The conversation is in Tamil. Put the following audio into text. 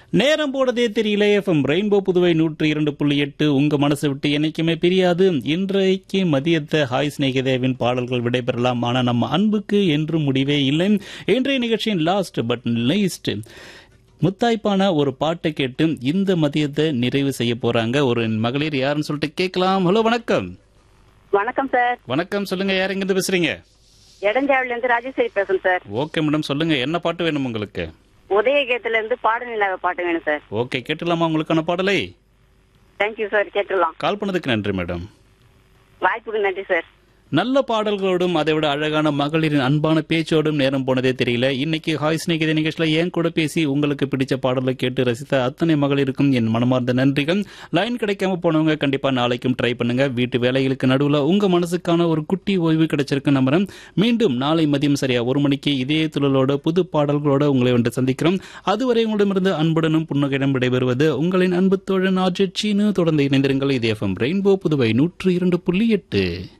நேரம் போனதே தெரியல எஃப்எம் ரெயின்போ புதுவை நூற்றி இரண்டு புள்ளி எட்டு உங்க மனசை விட்டு என்னைக்குமே பிரியாது இன்றைக்கு மதியத்தை ஹாய் ஸ்நேகிதேவின் பாடல்கள் விடைபெறலாம் ஆனா நம்ம அன்புக்கு என்று முடிவே இல்லை இன்றைய நிகழ்ச்சியின் லாஸ்ட் பட் லைஸ்ட் முத்தாய்ப்பான ஒரு பாட்டை கேட்டு இந்த மதியத்தை நிறைவு செய்ய போறாங்க ஒரு மகளிர் யாருன்னு சொல்லிட்டு கேட்கலாம் ஹலோ வணக்கம் வணக்கம் சார் வணக்கம் சொல்லுங்க யார் எங்கிருந்து பேசுறீங்க இடஞ்சாவில இருந்து ராஜேஸ்வரி பேசுறேன் சார் ஓகே மேடம் சொல்லுங்க என்ன பாட்டு வேணும் உங்களுக்கு உதயகேத்துல இருந்து பாடநிலாவ பாட்டு வேணும் சார் ஓகே கேட்டுலாமா உங்களுக்கான பாடலை தேங்க்யூ சார் கேட்டுடலாம் கால் பண்ணதுக்கு நன்றி மேடம் வாய்ப்புக்கு நன்றி சார் நல்ல பாடல்களோடும் அதை விட அழகான மகளிரின் அன்பான பேச்சோடும் நேரம் போனதே தெரியல இன்னைக்கு ஹாய் ஸ்நேகித நிகழ்ச்சியில என் கூட பேசி உங்களுக்கு பிடிச்ச பாடலை கேட்டு ரசித்த அத்தனை மகளிருக்கும் என் மனமார்ந்த நன்றிகள் லைன் கிடைக்காம போனவங்க கண்டிப்பா நாளைக்கும் ட்ரை பண்ணுங்க வீட்டு வேலைகளுக்கு நடுவுல உங்க மனசுக்கான ஒரு குட்டி ஓய்வு கிடைச்சிருக்கு நம்புறேன் மீண்டும் நாளை மதியம் சரியா ஒரு மணிக்கு இதே துழலோட புது பாடல்களோட உங்களை வந்து சந்திக்கிறோம் அதுவரை உங்களிடமிருந்து அன்புடனும் புன்னகையிடம் விடைபெறுவது உங்களின் அன்பு தோழன் ஆர்ஜெட் சீனு தொடர்ந்து இணைந்திருங்கள் இது எஃப்எம் ரெயின்போ புதுவை நூற்று இரண்டு புள்ளி எட்டு